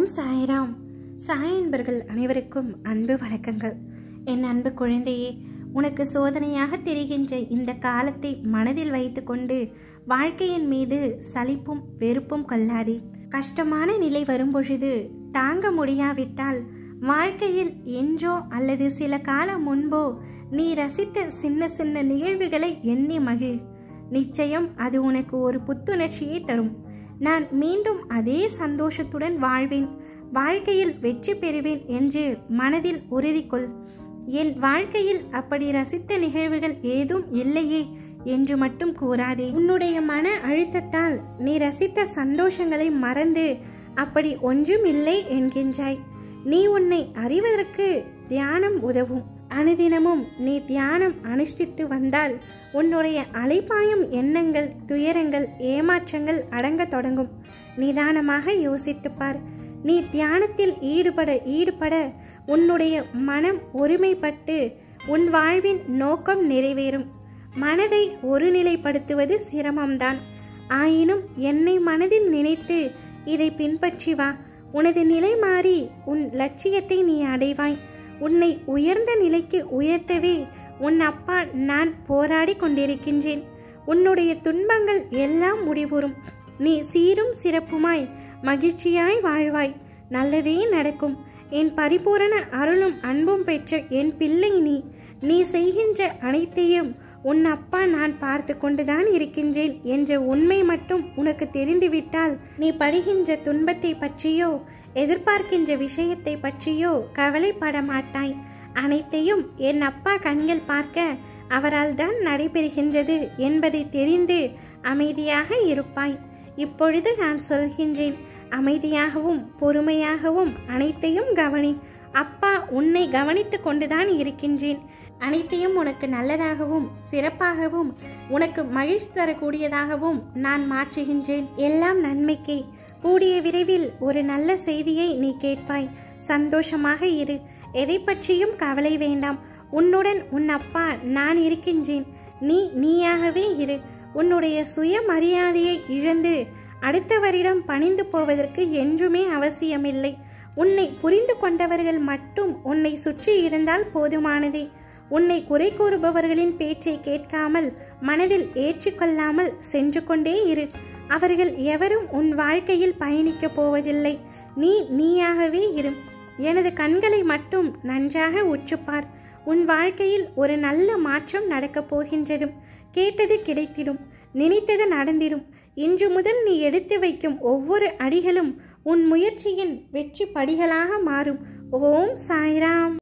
ஓம் சாய்ராம் சாய் அன்பர்கள் அனைவருக்கும் அன்பு வணக்கங்கள் என் அன்பு குழந்தையே உனக்கு சோதனையாக தெரிகின்ற இந்த காலத்தை மனதில் வைத்துக்கொண்டு வாழ்க்கையின் மீது சலிப்பும் வெறுப்பும் கொள்ளாதே கஷ்டமான நிலை வரும்பொழுது தாங்க முடியாவிட்டால் வாழ்க்கையில் என்றோ அல்லது சில காலம் முன்போ நீ ரசித்த சின்ன சின்ன நிகழ்வுகளை எண்ணி மகிழ் நிச்சயம் அது உனக்கு ஒரு புத்துணர்ச்சியை தரும் நான் மீண்டும் அதே சந்தோஷத்துடன் வாழ்வேன் வாழ்க்கையில் வெற்றி பெறுவேன் என்று மனதில் உறுதி கொள் என் வாழ்க்கையில் அப்படி ரசித்த நிகழ்வுகள் ஏதும் இல்லையே என்று மட்டும் கூறாதே உன்னுடைய மன அழுத்தத்தால் நீ ரசித்த சந்தோஷங்களை மறந்து அப்படி ஒன்றும் இல்லை என்கின்றாய் நீ உன்னை அறிவதற்கு தியானம் உதவும் அனுதினமும் நீ தியானம் அனுஷ்டித்து வந்தால் உன்னுடைய அலைப்பாயும் எண்ணங்கள் துயரங்கள் ஏமாற்றங்கள் அடங்கத் தொடங்கும் நிதானமாக யோசித்துப் பார் நீ தியானத்தில் ஈடுபட ஈடுபட உன்னுடைய மனம் ஒருமைப்பட்டு உன் வாழ்வின் நோக்கம் நிறைவேறும் மனதை ஒருநிலைப்படுத்துவது சிரமம்தான் ஆயினும் என்னை மனதில் நினைத்து இதை பின்பற்றி வா உனது நிலை மாறி உன் லட்சியத்தை நீ அடைவாய் உன்னை உயர்ந்த நிலைக்கு உயர்த்தவே உன் அப்பா நான் போராடி கொண்டிருக்கின்றேன் உன்னுடைய துன்பங்கள் எல்லாம் முடிவுறும் நீ சீரும் சிறப்புமாய் மகிழ்ச்சியாய் வாழ்வாய் நல்லதே நடக்கும் என் பரிபூரண அருளும் அன்பும் பெற்ற என் பிள்ளை நீ நீ செய்கின்ற அனைத்தையும் உன் அப்பா நான் பார்த்து கொண்டுதான் இருக்கின்றேன் என்ற உண்மை மட்டும் உனக்கு தெரிந்துவிட்டால் நீ படுகின்ற துன்பத்தை பற்றியோ எதிர்பார்க்கின்ற விஷயத்தை பற்றியோ கவலைப்பட மாட்டாய் அனைத்தையும் என் அப்பா கண்கள் பார்க்க அவரால் தான் நடைபெறுகின்றது என்பதை தெரிந்து அமைதியாக இருப்பாய் இப்பொழுது நான் சொல்கின்றேன் அமைதியாகவும் பொறுமையாகவும் அனைத்தையும் கவனி அப்பா உன்னை கவனித்து கொண்டுதான் இருக்கின்றேன் அனைத்தையும் உனக்கு நல்லதாகவும் சிறப்பாகவும் உனக்கு மகிழ்ச்சி தரக்கூடியதாகவும் நான் மாற்றுகின்றேன் எல்லாம் நன்மைக்கே கூடிய விரைவில் ஒரு நல்ல செய்தியை நீ கேட்பாய் சந்தோஷமாக இரு எதை பற்றியும் கவலை வேண்டாம் உன்னுடன் உன் அப்பா நான் இருக்கின்றேன் நீ நீயாகவே இரு உன்னுடைய சுயமரியாதையை இழந்து அடுத்தவரிடம் பணிந்து போவதற்கு என்றுமே அவசியமில்லை உன்னை புரிந்து கொண்டவர்கள் மட்டும் உன்னை சுற்றி இருந்தால் போதுமானதே உன்னை குறை கூறுபவர்களின் பேச்சை கேட்காமல் மனதில் ஏற்றுக்கொள்ளாமல் சென்று கொண்டே இரு அவர்கள் எவரும் உன் வாழ்க்கையில் பயணிக்கப் போவதில்லை நீ நீயாகவே இரு எனது கண்களை மட்டும் நன்றாக உற்றுப்பார் உன் வாழ்க்கையில் ஒரு நல்ல மாற்றம் நடக்கப் போகின்றதும் கேட்டது கிடைத்திடும் நினைத்தது நடந்திடும் இன்று முதல் நீ எடுத்து வைக்கும் ஒவ்வொரு அடிகளும் உன் முயற்சியின் வெற்றி படிகளாக மாறும் ஓம் சாய்ராம்